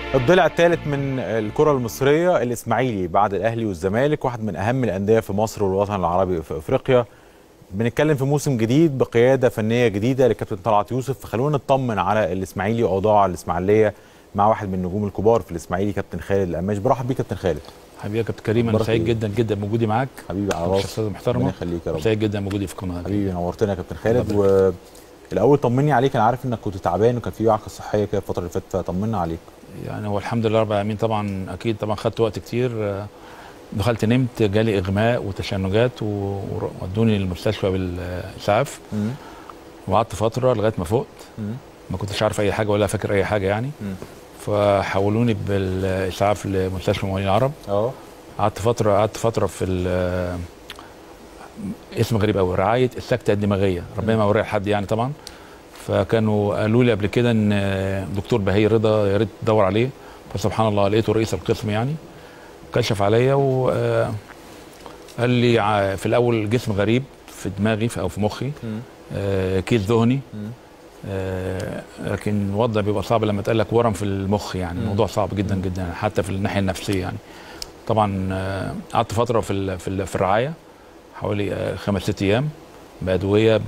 الضلع الثالث من الكرة المصرية الإسماعيلي بعد الأهلي والزمالك واحد من أهم الأندية في مصر والوطن العربي في أفريقيا بنتكلم في موسم جديد بقيادة فنية جديدة لكابتن طلعت يوسف فخلونا نطمن على الإسماعيلي وأوضاع الإسماعيلية مع واحد من النجوم الكبار في الإسماعيلي كابتن خالد القماش برحب بيك كابتن خالد حبيبي يا كابتن كريم انا أخبارك سعيد إيه؟ جدا جدا بوجودي معاك حبيبي على راسي شخصيه ربنا محترمه يخليك يا رب سعيد جدا بوجودي في القناه دي حبيبي نورتنا يا كابتن خالد الله والأول طمني عليك أنا عارف إنك كنت تعبان وكان في وعكة صحية كده الفترة اللي فاتت فطمنا عليك يعني هو الحمد لله رب العالمين طبعا اكيد طبعا خدت وقت كتير آه، دخلت نمت جالي اغماء وتشنجات و- وودوني المستشفى بالاسعاف مم. وقعدت فتره لغايه ما فقت مم. ما كنتش عارف اي حاجه ولا فاكر اي حاجه يعني مم. فحولوني بالاسعاف لمستشفى موالين العرب اه قعدت فتره قعدت فتره في ال- اسم غريب قوي رعايه السكته الدماغيه ربنا ما يوريها لحد يعني طبعا فكانوا قالوا لي قبل كده ان دكتور بهي رضا يا ريت تدور عليه فسبحان الله لقيته رئيس القسم يعني كشف عليا وقال لي ع- في الاول جسم غريب في دماغي في- او في مخي مم. آه، كيس ذهني مم. آه، لكن الوضع بيبقى صعب لما تقول لك ورم في المخ يعني مم. الموضوع صعب جدا جدا حتى في الناحيه النفسيه يعني طبعا آه، قعدت فتره في ال- في ال- في الرعايه حوالي آه، خمس ست ايام بادويه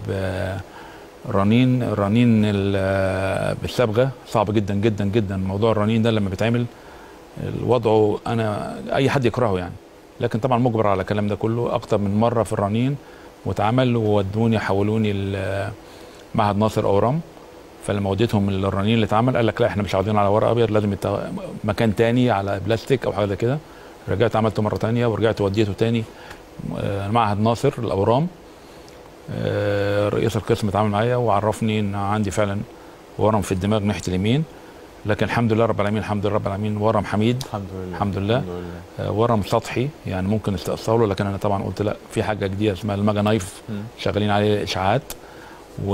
برنين رنين ال- آه، بالصبغه صعب جدا جدا جدا موضوع الرنين ده لما بيتعمل الوضع انا اي حد يكرهه يعني لكن طبعا مجبر على الكلام ده كله اكتر من مره في الرنين واتعمل وودوني حولوني ال- معهد ناصر اورام فلما وديتهم الرنين اللي اتعمل قال لك لا احنا مش عاوزين على ورق ابيض لازم يت- مكان تاني على بلاستيك او حاجه زي كده رجعت عملته مره تانية ورجعت وديته تاني آه، معهد ناصر الاورام آه، رئيس القسم اتعامل معايا وعرفني ان عندي فعلا ورم في الدماغ ناحيه اليمين لكن الحمد لله رب العالمين الحمد لله رب العالمين ورم حميد الحمد لله الحمد لله. الحمد لله آه، ورم سطحي يعني ممكن استئصاله لكن انا طبعا قلت لا في حاجه جديده اسمها الماجا نايف مم. شغالين عليه اشاعات و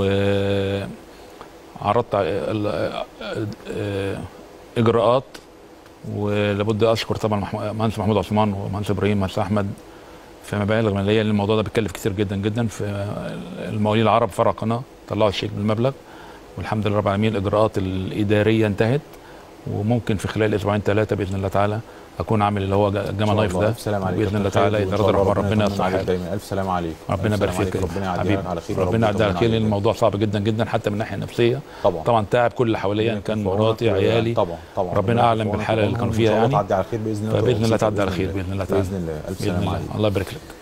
عرضت ع- ال- آه، آه، اجراءات ولابد اشكر طبعا مح- مهندس محمود عثمان ومهندس ابراهيم مهندس احمد في مبالغ ماليه لان الموضوع ده بيتكلف كتير جدا جدا في الموالين العرب فرع قناه طلعوا الشيك بالمبلغ والحمد لله رب العالمين الاجراءات الاداريه انتهت وممكن في خلال اسبوعين ثلاثه باذن الله تعالى اكون عامل اللي هو جاما نايف ده الف سلام عليك باذن الله كابتن تعالى خالد، اذا وإن شاء رضى الله الرحمن ربنا يطمن يصلح عليك حالك دايما الف سلام عليك ربنا ألف يبارك سلام فيك عليك. يا ربنا حبيبي. يعديها لك على خير يا رب ربنا يعديها على ويطمن خير لان عليك. الموضوع صعب جدا جدا حتى من الناحيه النفسيه طبعا طبعا تعب كل اللي حواليا كان مراتي عيالي طبعا طبعا ربنا أعلم يكون في بالحالة اللي عونهم كانوا وإن فيها شاء الله يعني. تعدي على خير باذن الله فباذن الله وتبقى تعدي على بإذن خير الله. باذن الله تعالى باذن الله الف باذن سلام الله عليك الله يبارك لك